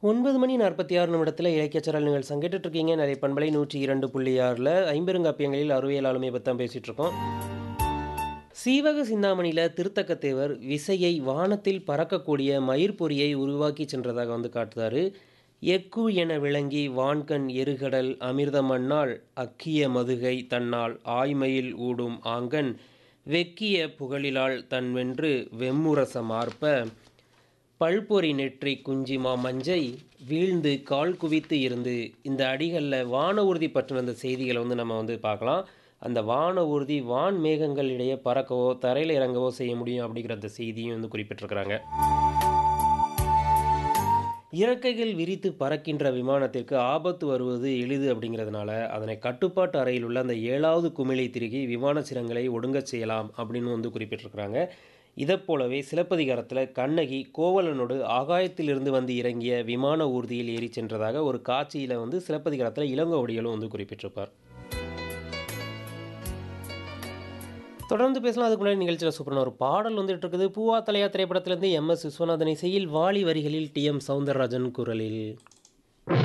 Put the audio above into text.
9 மணி 46 நிமிடத்துல இலக்கியச்சரல் நிகழ்ச்சி கேட்டுட்டு இருக்கீங்க. நிறைய பண்பலை 102.6ல ஐம்பெருங்காப்பியங்களில் அறிவியல் ஆளுமை பத்தி தான் பேசிட்டு இருக்கோம். சீவக சிந்தாமணியில திருத்தக்கத்தேவர் விசையை வானத்தில் பறக்கக்கூடிய மயிர்ப்பொறியை உருவாக்கிச் சென்றதாக வந்து காட்டுறாரு. எக்கு என விளங்கி வான்கண் எருகடல் அமிர்தமன்னாள் அக்கிய மதுகை தன்னால் ஆய்மயில் ஊடும் ஆங்கண் வெக்கிய புகழிலாள் தன்வென்று வெம்முரச மார்ப்ப பல்பொறி நெற்றிக் குஞ்சிமா மஞ்சை வீழ்ந்து கால் குவித்து இருந்து இந்த அடிகள்ல வான ஊர்தி பற்றின அந்த செய்திகளை வந்து நம்ம வந்து பார்க்கலாம். அந்த வான ஊர்தி வான் மேகங்கள் இடையே பறக்கவோ, தரையில இறங்கவோ செய்ய முடியும் அப்படிங்கிற அந்த செய்தியும் வந்து குறிப்பிட்டிருக்கிறாங்க. இறக்கைகள் விரித்து பறக்கின்ற விமானத்திற்கு ஆபத்து வருவது எளிது அப்படிங்கிறதுனால, அதனை கட்டுப்பாட்டு அறையில் உள்ள அந்த 7வது குமிழை திருகி விமான சிரங்களை ஒடுங்கச் செய்யலாம் அப்படின்னு வந்து குறிப்பிட்டிருக்கிறாங்க. இதைப்போலவே சிலப்பதிகாரத்துல கண்ணகி கோவலனோடு ஆகாயத்திலிருந்து வந்து இறங்கிய விமான ஊர்தியில் ஏறிச் சென்றதாக ஒரு காட்சியில வந்து சிலப்பதிகாரத்துல இளங்கோவடிகளும் வந்து குறிப்பிட்டிருப்பார். தொடர்ந்து பேசலாம். அதுக்கு முன்னாடி நிகழ்ச்சியில சூப்பரான ஒரு பாடல் வந்துட்டு இருக்குது. பூவா தலையா திரைப்படத்திலிருந்து எம்.எஸ். விஸ்வநாதன் இசையில் வாலி வரிகளில் டி.எம். சௌந்தரராஜன் குரலில்.